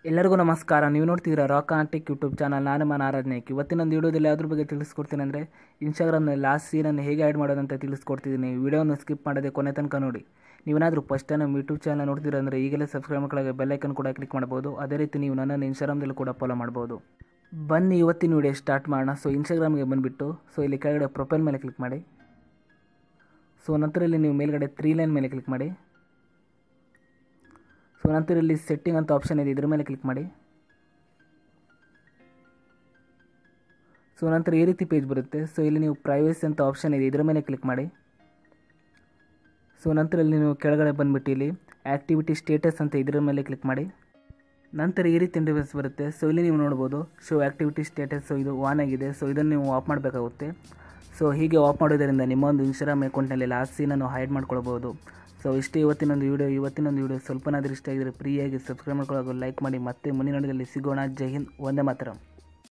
ಎಲ್ಲರಿಗೂ ನಮಸ್ಕಾರ ನೀವು ನೋಡ್ತಿದ್ದೀರಾ ರಾಕ್ ಆಂಟಿಕ್ ಯೂಟ್ಯೂಬ್ ಚಾನಲ್ ನಾನು ಮನ ಆರಾಧನೆಕ್ ಇವತ್ತಿನೊಂದು ವಿಡಿಯೋದಲ್ಲಿ ಯಾವ್ದ್ರ ಬಗ್ಗೆ ತಿಳಿಸ್ಕೊಡ್ತೀನಿ ಅಂದರೆ ಇನ್ಸ್ಟಾಗ್ರಾಮ್ನಲ್ಲಿ ಲಾಸ್ಟ್ ಸೀನನ್ನು ಹೇಗೆ ಆ್ಯಡ್ ಮಾಡೋದಂತ ತಿಳಿಸ್ಕೊಡ್ತಿದ್ದೀನಿ ವಿಡಿಯೋನ ಸ್ಕಿಪ್ ಮಾಡದೆ ಕೊನೆ ತನಕ ನೋಡಿ ನೀವೇನಾದರೂ ಫಸ್ಟ್ ಟೈಮ್ ನಮ್ಮ ಯೂಟ್ಯೂಬ್ ಚಾನಲ್ ನೋಡ್ತೀರಾ ಅಂದರೆ ಈಗಲೇ ಸಬ್ಸ್ಕ್ರೈಬ್ ಮಾಡ್ಕೊಳ್ಳೋಕೆ ಬೆಲ್ಲೈಕನ್ ಕೂಡ ಕ್ಲಿಕ್ ಮಾಡ್ಬೋದು ಅದೇ ರೀತಿ ನೀವು ನನ್ನನ್ನು ಇನ್ಸ್ಟಾಗ್ರಾಮ್ದಲ್ಲಿ ಕೂಡ ಫಾಲೋ ಮಾಡ್ಬೋದು ಬನ್ನಿ ಇವತ್ತಿನ ವಿಡಿಯೋ ಸ್ಟಾರ್ಟ್ ಮಾಡೋಣ ಸೊ ಇನ್ಸ್ಟಾಗ್ರಾಮ್ಗೆ ಬಂದುಬಿಟ್ಟು ಸೊ ಇಲ್ಲಿ ಕೆಳಗಡೆ ಪ್ರೊಫೈಲ್ ಮೇಲೆ ಕ್ಲಿಕ್ ಮಾಡಿ ಸೊ ನಂತರ ಇಲ್ಲಿ ನೀವು ಮೇಲ್ಗಡೆ ತ್ರೀ ಲೈನ್ ಮೇಲೆ ಕ್ಲಿಕ್ ಮಾಡಿ ಸೊ ನಂತರ ಇಲ್ಲಿ ಸೆಟ್ಟಿಂಗ್ ಅಂತ ಆಪ್ಷನ್ ಇದೆ ಇದ್ರ ಮೇಲೆ ಕ್ಲಿಕ್ ಮಾಡಿ ಸೊ ನಂತರ ಈ ರೀತಿ ಪೇಜ್ ಬರುತ್ತೆ ಸೊ ಇಲ್ಲಿ ನೀವು ಪ್ರೈವೇಸಿ ಅಂತ ಆಪ್ಷನ್ ಇದೆ ಇದ್ರ ಮೇಲೆ ಕ್ಲಿಕ್ ಮಾಡಿ ಸೊ ನಂತರ ಇಲ್ಲಿ ನೀವು ಕೆಳಗಡೆ ಬಂದುಬಿಟ್ಟು ಇಲ್ಲಿ ಆ್ಯಕ್ಟಿವಿಟಿ ಸ್ಟೇಟಸ್ ಅಂತ ಇದ್ರ ಮೇಲೆ ಕ್ಲಿಕ್ ಮಾಡಿ ನಂತರ ಈ ರೀತಿ ಇಂಟರ್ವ್ಯೂಸ್ ಬರುತ್ತೆ ಸೊ ಇಲ್ಲಿ ನೀವು ನೋಡ್ಬೋದು ಶೋ ಆ್ಯಕ್ಟಿವಿಟಿ ಸ್ಟೇಟಸ್ ಇದು ಆನ್ ಆಗಿದೆ ಸೊ ಇದನ್ನು ನೀವು ಆಫ್ ಮಾಡಬೇಕಾಗುತ್ತೆ ಸೊ ಹೀಗೆ ಆಫ್ ಮಾಡೋದರಿಂದ ನಿಮ್ಮೊಂದು ಇನ್ಸ್ಟಾಗ್ರಾಮ್ ಅಕೌಂಟ್ನಲ್ಲಿ ಲಾಸ್ಟ್ ಸೀನನ್ನು ಹೈಡ್ ಮಾಡ್ಕೊಳ್ಬೋದು ಸೊ ಇಷ್ಟೇ ಇವತ್ತಿನೊಂದು ವೀಡಿಯೋ ಇವತ್ತಿನೊಂದು ವೀಡಿಯೋ ಸ್ವಲ್ಪನಾದರೂ ಇಷ್ಟ ಆಗಿದ್ರೆ ಫ್ರೀಯಾಗಿ ಸಬ್ಸ್ಕ್ರೈಬ್ ಮಾಡ್ಕೊಳ್ಳೋದು ಲೈಕ್ ಮಾಡಿ ಮತ್ತೆ ಮುಂದಿನ ವಿಡಿಯೋದಲ್ಲಿ ಸಿಗೋಣ ಜೈ ಹಿಂದ್ ಒಂದೇ ಮಾತ್ರ